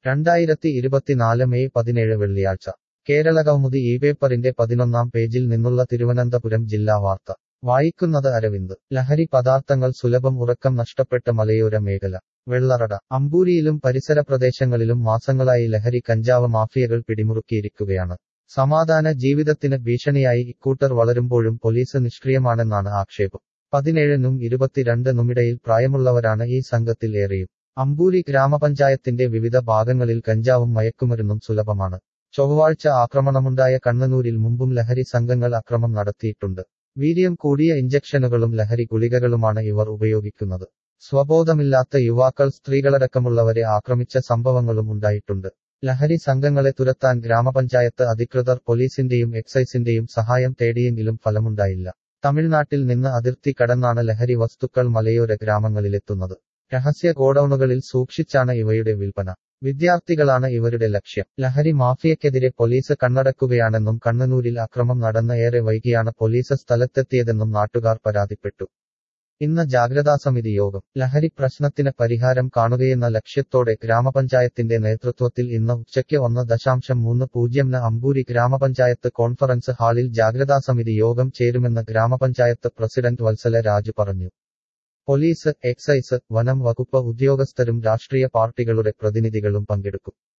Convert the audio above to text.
രണ്ടായിരത്തി ഇരുപത്തിനാല് മെയ് പതിനേഴ് വെള്ളിയാഴ്ച കേരള കൗമുദി ഈ പേപ്പറിന്റെ പതിനൊന്നാം പേജിൽ നിന്നുള്ള തിരുവനന്തപുരം ജില്ലാ വാർത്ത വായിക്കുന്നത് അരവിന്ദ് ലഹരി പദാർത്ഥങ്ങൾ സുലഭം ഉറക്കം നഷ്ടപ്പെട്ട മലയോര മേഖല വെള്ളറട അമ്പൂരിയിലും പരിസര പ്രദേശങ്ങളിലും മാസങ്ങളായി ലഹരി കഞ്ചാവ് മാഫിയകൾ പിടിമുറുക്കിയിരിക്കുകയാണ് സമാധാന ജീവിതത്തിന് ഭീഷണിയായി ഇക്കൂട്ടർ വളരുമ്പോഴും പോലീസ് നിഷ്ക്രിയമാണെന്നാണ് ആക്ഷേപം പതിനേഴിനും ഇരുപത്തിരണ്ടിനുമിടയിൽ പ്രായമുള്ളവരാണ് ഈ സംഘത്തിൽ ഏറെയും അമ്പൂരി ഗ്രാമപഞ്ചായത്തിന്റെ വിവിധ ഭാഗങ്ങളിൽ കഞ്ചാവും മയക്കുമരുന്നും സുലഭമാണ് ചൊവ്വാഴ്ച ആക്രമണമുണ്ടായ കണ്ണനൂരിൽ മുമ്പും ലഹരി സംഘങ്ങൾ അക്രമം നടത്തിയിട്ടുണ്ട് വീര്യം കൂടിയ ഇഞ്ചക്ഷനുകളും ലഹരി ഗുളികകളുമാണ് ഇവർ ഉപയോഗിക്കുന്നത് സ്വബോധമില്ലാത്ത യുവാക്കൾ സ്ത്രീകളടക്കമുള്ളവരെ ആക്രമിച്ച സംഭവങ്ങളും ഉണ്ടായിട്ടുണ്ട് ലഹരി സംഘങ്ങളെ തുരത്താൻ ഗ്രാമപഞ്ചായത്ത് അധികൃതർ പോലീസിന്റെയും എക്സൈസിന്റെയും സഹായം തേടിയെങ്കിലും ഫലമുണ്ടായില്ല തമിഴ്നാട്ടിൽ നിന്ന് അതിർത്തി കടന്നാണ് ലഹരി വസ്തുക്കൾ മലയോര ഗ്രാമങ്ങളിലെത്തുന്നത് രഹസ്യ ഗോഡൌണുകളിൽ സൂക്ഷിച്ചാണ് ഇവയുടെ വിൽപ്പന വിദ്യാർത്ഥികളാണ് ഇവരുടെ ലക്ഷ്യം ലഹരി മാഫിയക്കെതിരെ പോലീസ് കണ്ണടക്കുകയാണെന്നും കണ്ണനൂരിൽ അക്രമം നടന്ന ഏറെ വൈകിയാണ് പോലീസ് സ്ഥലത്തെത്തിയതെന്നും നാട്ടുകാർ പരാതിപ്പെട്ടു ഇന്ന് ജാഗ്രതാസമിതി യോഗം ലഹരി പ്രശ്നത്തിന് പരിഹാരം കാണുകയെന്ന ലക്ഷ്യത്തോടെ ഗ്രാമപഞ്ചായത്തിന്റെ നേതൃത്വത്തിൽ ഇന്ന് ഉച്ചയ്ക്ക് ഒന്ന് ദശാംശം മൂന്ന് പൂജ്യംന് അമ്പൂരി ഗ്രാമപഞ്ചായത്ത് കോൺഫറൻസ് ഹാളിൽ ജാഗ്രതാസമിതി യോഗം ചേരുമെന്ന് ഗ്രാമപഞ്ചായത്ത് പ്രസിഡന്റ് വത്സല രാജു പറഞ്ഞു പോലീസ് എക്സൈസ് വനം വകുപ്പ് ഉദ്യോഗസ്ഥരും രാഷ്ട്രീയ പാർട്ടികളുടെ പ്രതിനിധികളും പങ്കെടുക്കും